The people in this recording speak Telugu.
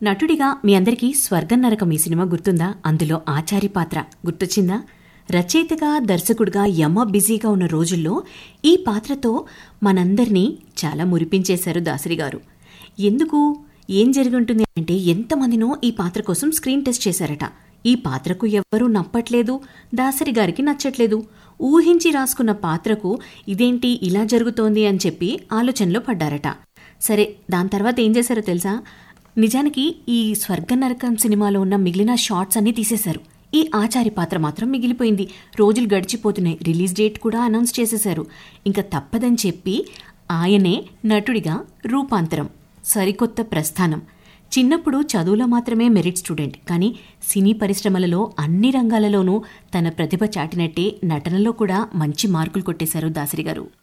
నటుడిగా మీ అందరికీ స్వర్గం నరకం ఈ సినిమా గుర్తుందా అందులో ఆచారి పాత్ర గుర్తొచ్చిందా రచయితగా దర్శకుడిగా యమ బిజీగా ఉన్న రోజుల్లో ఈ పాత్రతో మనందరినీ చాలా మురిపించేశారు దాసరి గారు ఎందుకు ఏం జరిగి ఉంటుంది అంటే ఎంతమందినో ఈ పాత్ర కోసం స్క్రీన్ టెస్ట్ చేశారట ఈ పాత్రకు ఎవ్వరూ నప్పట్లేదు దాసరి గారికి నచ్చట్లేదు ఊహించి రాసుకున్న పాత్రకు ఇదేంటి ఇలా జరుగుతోంది అని చెప్పి ఆలోచనలో పడ్డారట సరే దాని తర్వాత ఏం చేశారో తెలుసా నిజానికి ఈ స్వర్గ నరకం సినిమాలో ఉన్న మిగిలిన షార్ట్స్ అన్ని తీసేశారు ఈ ఆచారి పాత్ర మాత్రం మిగిలిపోయింది రోజులు గడిచిపోతున్నాయి రిలీజ్ డేట్ కూడా అనౌన్స్ చేసేశారు ఇంకా తప్పదని చెప్పి ఆయనే నటుడిగా రూపాంతరం సరికొత్త ప్రస్థానం చిన్నప్పుడు చదువులో మాత్రమే మెరిట్ స్టూడెంట్ కానీ సినీ పరిశ్రమలలో అన్ని రంగాలలోనూ తన ప్రతిభ చాటినట్టే నటనలో కూడా మంచి మార్కులు కొట్టేశారు దాసరి గారు